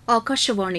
ஆகாஷவாணி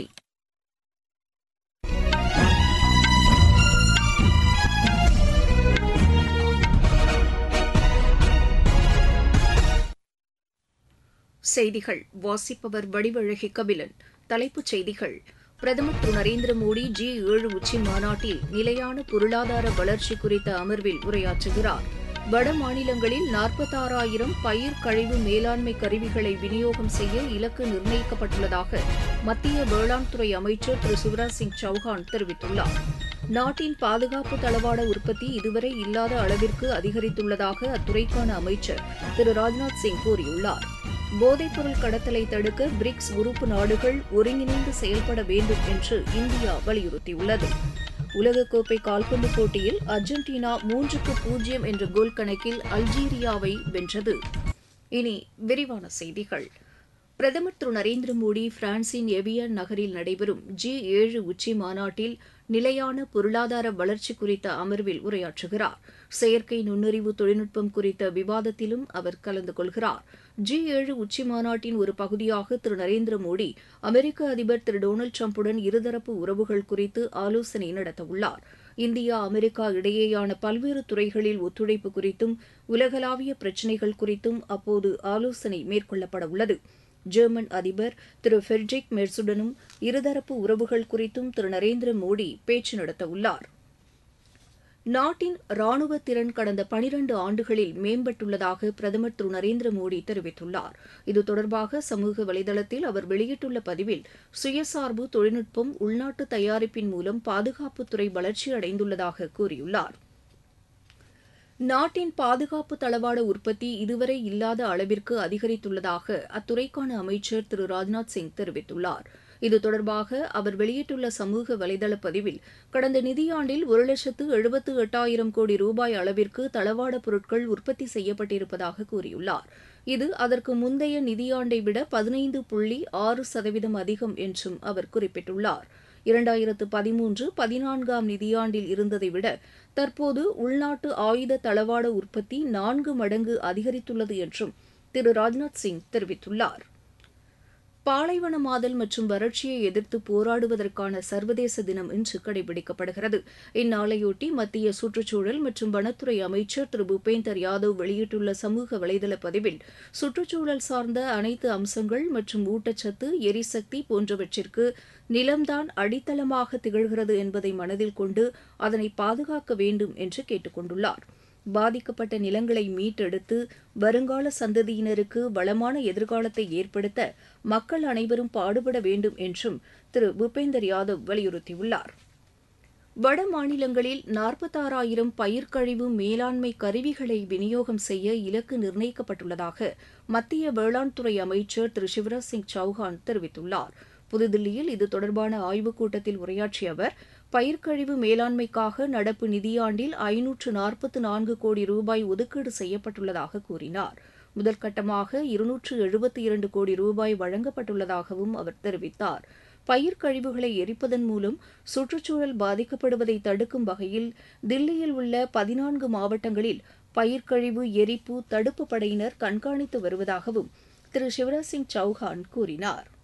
செய்திகள் வாசிப்பவர் வடிவழகி கபிலன் தலைப்புச் செய்திகள் பிரதமர் திரு நரேந்திர மோடி ஜி ஏழு உச்சி மாநாட்டில் நிலையான பொருளாதார வளர்ச்சி குறித்த அமர்வில் உரையாற்றுகிறார் வட மாநிலங்களில் நாற்பத்தாறாயிரம் பயிர் கழிவு மேலாண்மை கருவிகளை விநியோகம் செய்ய இலக்கு நிர்ணயிக்கப்பட்டுள்ளதாக மத்திய வேளாண் துறை அமைச்சர் திரு சிவராஜ் சிங் சௌஹான் தெரிவித்துள்ளார் நாட்டின் பாதுகாப்பு தளவாட உற்பத்தி இதுவரை இல்லாத அளவிற்கு அதிகரித்துள்ளதாக அத்துறைக்கான அமைச்சர் திரு ராஜ்நாத் சிங் கூறியுள்ளார் போதைப்பொருள் கடத்தலை தடுக்க பிரிக்ஸ் உறுப்பு நாடுகள் ஒருங்கிணைந்து செயல்பட வேண்டும் என்று இந்தியா வலியுறுத்தியுள்ளது உலகக்கோப்பை கால்பந்து போட்டியில் அர்ஜென்டினா மூன்றுக்கு பூஜ்ஜியம் என்ற கோல் கணக்கில் அல்ஜீரியாவை வென்றது இனி விரிவான செய்திகள் பிரதமர் திரு நரேந்திர மோடி பிரான்சின் எவியன் நகரில் நடைபெறும் ஜி ஏழு உச்சி மாநாட்டில் நிலையான பொருளாதார வளர்ச்சி குறித்த அமர்வில் உரையாற்றுகிறார் செயற்கை நுண்ணறிவு தொழில்நுட்பம் குறித்த விவாதத்திலும் அவர் கலந்து கொள்கிறார் ஜி ஏழு உச்சி மாநாட்டின் ஒரு பகுதியாக திரு நரேந்திர மோடி அமெரிக்க அதிபர் திரு டொனால்டு டிரம்புடன் இருதரப்பு உறவுகள் குறித்து ஆலோசனை நடத்தவுள்ளார் இந்தியா அமெரிக்கா இடையேயான பல்வேறு துறைகளில் ஒத்துழைப்பு குறித்தும் உலகளாவிய பிரச்சினைகள் குறித்தும் அப்போது ஆலோசனை மேற்கொள்ளப்பட உள்ளது ஜெர்மன் அதிபர் திரு ஃபெட்ரிக் மெர்சுடனும் இருதரப்பு உறவுகள் குறித்தும் திரு நரேந்திர மோடி பேச்சு நடத்தவுள்ளார் நாட்டின் ராணுவ திறன் கடந்த பனிரண்டு ஆண்டுகளில் மேம்பட்டுள்ளதாக பிரதமர் திரு நரேந்திர மோடி தெரிவித்துள்ளார் இது தொடர்பாக சமூக வலைதளத்தில் அவர் வெளியிட்டுள்ள பதிவில் சுயசார்பு தொழில்நுட்பம் உள்நாட்டு தயாரிப்பின் மூலம் பாதுகாப்புத்துறை வளர்ச்சி அடைந்துள்ளதாக கூறியுள்ளார் நாட்டின் பாதுகாப்பு தளவாட உற்பத்தி இதுவரை இல்லாத அளவிற்கு அதிகரித்துள்ளதாக அத்துறைக்கான அமைச்சர் திரு ராஜ்நாத் சிங் தெரிவித்துள்ளார் இது தொடர்பாக அவர் வெளியிட்டுள்ள சமூக வலைதள பதிவில் கடந்த நிதியாண்டில் ஒரு லட்சத்து எழுபத்து எட்டாயிரம் கோடி ரூபாய் அளவிற்கு தளவாட பொருட்கள் உற்பத்தி செய்யப்பட்டிருப்பதாக கூறியுள்ளார் இது அதற்கு முந்தைய நிதியாண்டை விட பதினைந்து புள்ளி ஆறு சதவீதம் அதிகம் என்றும் அவர் குறிப்பிட்டுள்ளார் இரண்டாயிரத்து பதிமூன்று பதினான்காம் நிதியாண்டில் இருந்ததை விட தற்போது உள்நாட்டு ஆயுத தளவாட உற்பத்தி நான்கு மடங்கு அதிகரித்துள்ளது என்றும் திரு ராஜ்நாத் சிங் தெரிவித்துள்ளார் பாலைவனமாதல் மற்றும் வறட்சியை எதிர்த்து போராடுவதற்கான சர்வதேச தினம் இன்று கடைபிடிக்கப்படுகிறது இந்நாளையொட்டி மத்திய சுற்றுச்சூழல் மற்றும் வனத்துறை அமைச்சர் திரு பூபேந்தர் யாதவ் வெளியிட்டுள்ள சமூக வலைதள பதிவில் சுற்றுச்சூழல் சார்ந்த அனைத்து அம்சங்கள் மற்றும் ஊட்டச்சத்து எரிசக்தி போன்றவற்றிற்கு நிலம்தான் அடித்தளமாக திகழ்கிறது என்பதை மனதில் கொண்டு அதனை பாதுகாக்க வேண்டும் என்று கேட்டுக் கொண்டுள்ளார் பாதிக்கப்பட்ட நிலங்களை மீட்டெடுத்து வருங்கால சந்ததியினருக்கு வளமான எதிர்காலத்தை ஏற்படுத்த மக்கள் அனைவரும் பாடுபட வேண்டும் என்றும் திரு பூபேந்தர் யாதவ் வலியுறுத்தியுள்ளார் வட மாநிலங்களில் நாற்பத்தாறாயிரம் பயிர்க்கழிவு மேலாண்மை கருவிகளை விநியோகம் செய்ய இலக்கு நிர்ணயிக்கப்பட்டுள்ளதாக மத்திய வேளாண் துறை அமைச்சர் திரு சிவராஜ் சிங் சௌஹான் தெரிவித்துள்ளார் புதுதில்லியில் இது தொடர்பான ஆய்வுக் கூட்டத்தில் உரையாற்றிய அவர் பயிர்க்கழிவு மேலாண்மைக்காக நடப்பு நிதியாண்டில் ஐநூற்று நாற்பத்து நான்கு கோடி ரூபாய் ஒதுக்கீடு செய்யப்பட்டுள்ளதாக கூறினார் முதற்கட்டமாக இருநூற்று எழுபத்தி இரண்டு கோடி ரூபாய் வழங்கப்பட்டுள்ளதாகவும் அவர் தெரிவித்தார் பயிர் கழிவுகளை எரிப்பதன் மூலம் சுற்றுச்சூழல் பாதிக்கப்படுவதை தடுக்கும் வகையில் தில்லியில் உள்ள பதினான்கு மாவட்டங்களில் பயிர்க்கழிவு எரிப்பு தடுப்பு படையினர் கண்காணித்து வருவதாகவும் திரு சிவராஜ் சிங் சௌஹான் கூறினார்